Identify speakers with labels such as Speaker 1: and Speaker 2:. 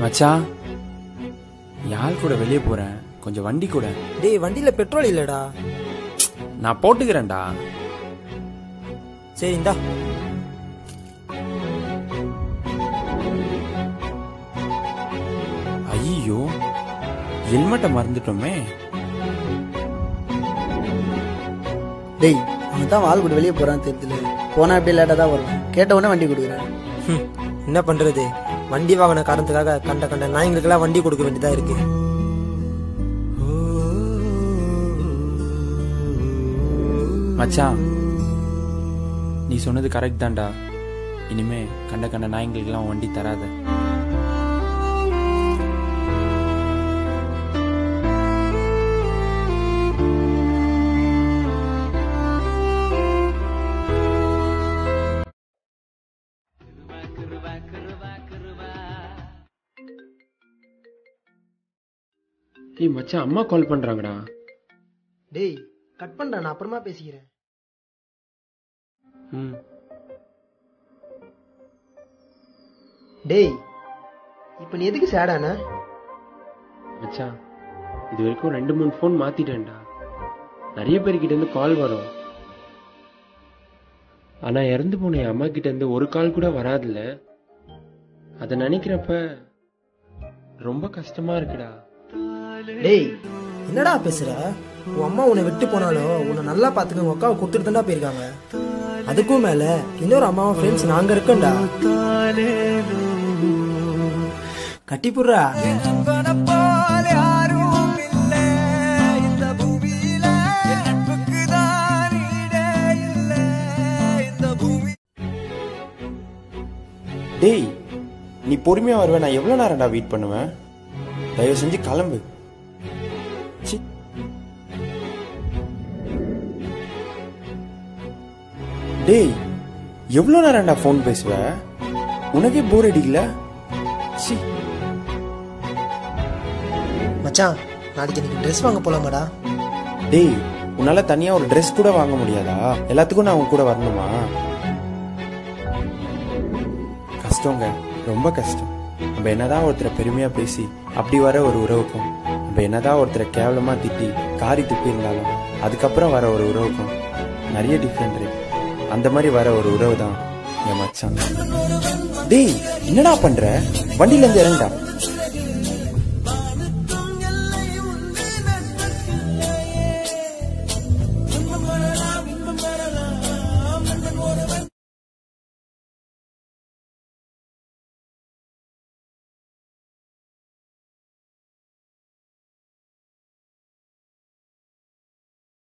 Speaker 1: மச்சான் யார் கூட வெளியே போறேன் கொஞ்சம் வண்டி கூட
Speaker 2: டேய் வண்டியில பெட்ரோல் இல்லடா
Speaker 1: நான் போட்டுக்கிறேன்டா
Speaker 2: சரி இந்தா
Speaker 1: ஐயோ ஹெல்மெட்டை மறந்துட்டோமே
Speaker 3: டேய் அவன் தான் வால் கூட வெளியே போறான்னு தெரியல போனா அப்படியே லேட்டாக தான் வருவான் கேட்ட உடனே வண்டி கொடுக்குறேன்
Speaker 2: ஹம், என்ன பண்றது வண்டி வாங்கின காரணத்துக்காக கண்ட கண்ட நாய்ங்களுக்கெல்லாம் வண்டி கொடுக்க வேண்டியதா இருக்கு
Speaker 1: மச்சான் நீ சொன்னது கரெக்ட் தான்டா இனிமே கண்ட கண்ட நாய்ங்களுக்கெல்லாம் வண்டி தராத ஏய் மச்சான் அம்மா கால் பண்றாங்கடா
Speaker 3: டேய் கட் பண்றேன் நான் அப்புறமா பேசிக்கிறேன்
Speaker 1: ம்
Speaker 3: டேய் இப்போ நீ எதுக்கு சேடான
Speaker 1: மச்சான் இது வரைக்கும் ரெண்டு மூணு ஃபோன் மாத்திட்டேன்டா நிறைய பேர்கிட்ட இருந்து கால் வரும் ஆனா இறந்து போன என் அம்மா கிட்ட இருந்து ஒரு கால் கூட வராதுல்ல அத நினைக்கிறப்ப ரொம்ப கஷ்டமா இருக்குடா
Speaker 3: டேய்
Speaker 2: என்னடா பேசுற உன் அம்மா உன்னை விட்டு போனாலும் உன்னை நல்லா பாத்துக்க உங்க அக்காவை கொடுத்துட்டு தான்டா போயிருக்காங்க அதுக்கும் மேல இன்னொரு அம்மாவும் ஃப்ரெண்ட்ஸ் நாங்க இருக்கோம்டா கட்டிப்புடுறா
Speaker 1: டேய் நீ பொறுமையா வருவ நான் எவ்வளவு நேரம்டா வெயிட் பண்ணுவேன் தயவு செஞ்சு கிளம்பு சி. டேய் எவ்வளவு நேரம்டா ஃபோன் பேசுவ உனக்கே போர் அடிக்கல சி
Speaker 2: மச்சான் நாளைக்கு எனக்கு ட்ரெஸ் வாங்க போலாமாடா
Speaker 1: டேய் உன்னால தனியா ஒரு Dress கூட வாங்க முடியாதா எல்லாத்துக்கும் நான் உன் கூட வரணுமா கஷ்டங்க ரொம்ப கஷ்டம் நம்ம என்னதான் ஒருத்தரை பெருமையா பேசி அப்படி வர ஒரு உறவுக்கும் நம்ம என்னதான் ஒருத்தரை கேவலமா திட்டி காரி துப்பி இருந்தாலும் அதுக்கப்புறம் வர ஒரு உறவுக்கும் நிறைய டிஃப்ரெண்ட் இருக்கு அந்த மாதிரி வர ஒரு உறவு தான் என் மச்சான் டேய் என்னடா பண்ற வண்டியில இருந்து இறங்கடா